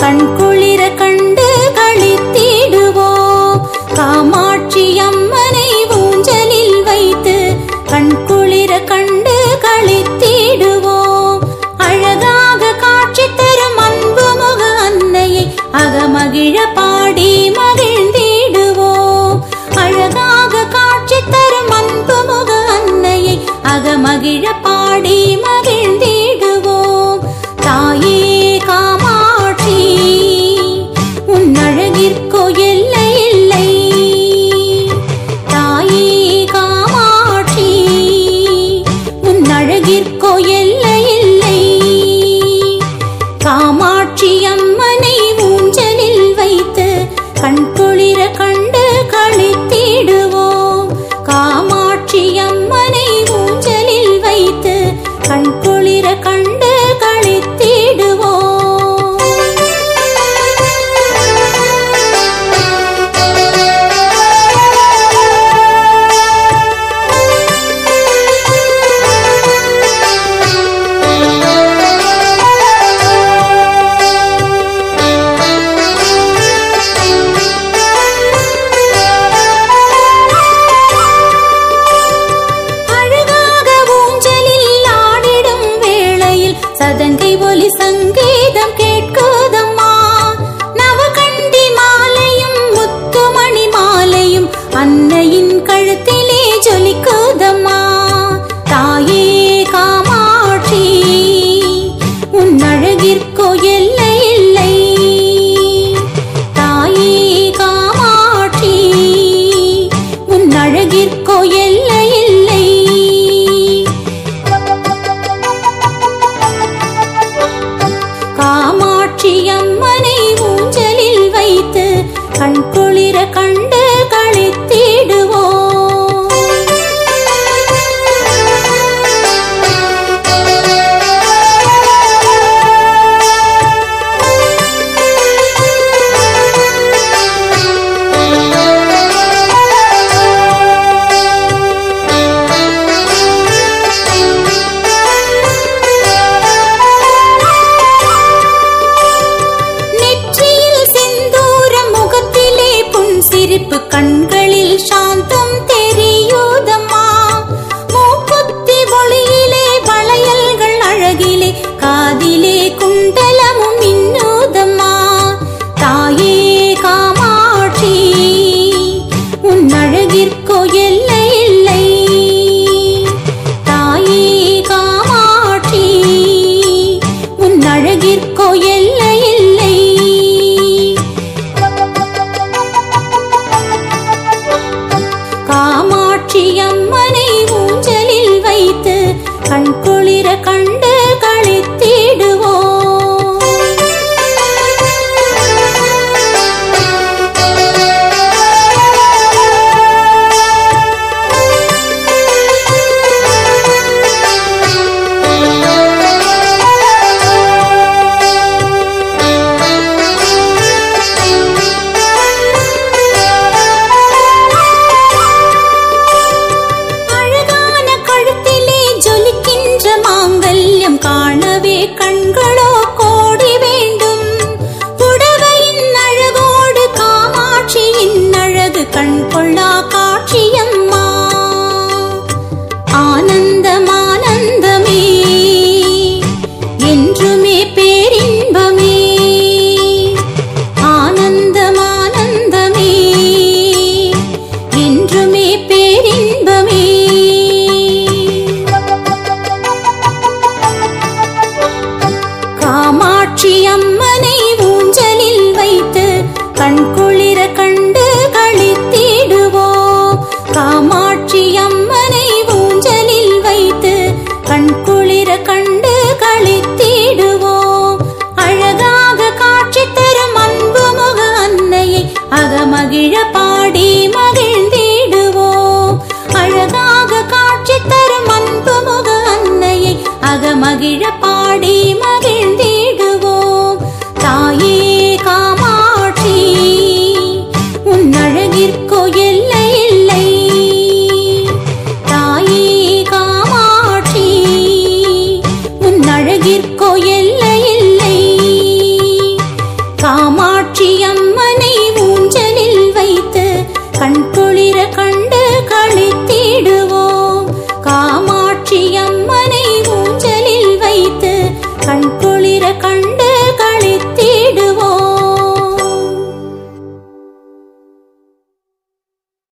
கண்குளிர கண்டு களித்திடுவோம் காமாட்சி அம்மனை ஊஞ்சலில் வைத்து கண்குளிர கண்டு களித்திடுவோம் அழகாக காட்சி தரும் அன்பு முக அன்னையை அகமகிழ பாடி மகிழ்ந்திடுவோம் அழகாக காட்சி தரும் அன்பு முக அன்னையை அகமகிழ பாடி மகிழ்ந்திடுவோம் தாயே காமாட்சி உன் அழகிற்கோ எல்லை இல்லை தாயே காமாட்சி உன் அழகிற்கோ எல்லை இல்லை காமாட்சி அம்மனை ஊஞ்சலில் வைத்து கண்குளிர கண்டு களித்திடுவோம் காமாட்சி அம்மனை ஊஞ்சலில் வைத்து கண்குளிர கண்டு அழகாக ஊஞ்சலில் ஆடிடும் வேளையில் சதங்கை ஒலி சங்கீதம் கேட்குதம்மா நவகண்டி மாலையும் முத்துமணி மாலையும் அன்னையின் கழுத்திலே ஜொலிக்குதம்மா தாயே காமாட்சி உன் அழகிற்கோ எல்லை இல்லை தாயே காமாட்சி உன் அழகிற்கோ எல்லை இல்லை காமாட்சி அம்மனை ஊஞ்சலில் வைத்து கண்குளிர கண்டு களித்திடுவோம் நெற்றியில் செந்தூரம் முகத்திலே புன் சிரிப்பு கண்களில் சாந்தம் தெரியுதம்மா மூக்குத்தி ஒளியிலே வளையல்கள் அழகிலே காதிலே குண்டலமும் இன்னுதம்மா தாயே காமாட்சி உன் அழகிற்கோ எல்லை இல்லை தாயே காமாட்சி உன் அழகிற்கோ எல்லை இல்லை காமாட்சி அம்மனை ஊஞ்சலில் வைத்து கண்குளிர கண்டு களித்திடுவோம் அழகான கழுத்திலே ஜொலிக்கின்ற மாங்கல்யம் காணவே கண்களோ கோடி வேண்டும் புடவையின் அழகோடு காமாட்சியின் அழகு கண் கொள்ளா காட்சியம்மா ஆனந்தம் ஆனந்தமே என்றுமே பேரின்பமே ஆனந்தம் ஆனந்தமே என்றுமே பேரின்பமே காமாட்சி அம்மனை ஊஞ்சலில் வைத்து கண்குளிர கண்டு களித்திடுவோம் காமாட்சி அம்மனை ஊஞ்சலில் வைத்து கண்குளிர கண்டு களித்திடுவோம் அழகாக காட்சி தரும் அன்பு முக அன்னையை அகமகிழ பாடி மகிழ்ந்திடுவோம் அழகாக காட்சி தரும் அன்பு முக அன்னையை அகமகிழ பாடி மகிழ்ந்திடுவோம் தாயே காமாட்சி உன் அழகிற்கோ எல்லை இல்லை தாயே காமாட்சி உன் அழகிற்கோ எல்லை இல்லை கண்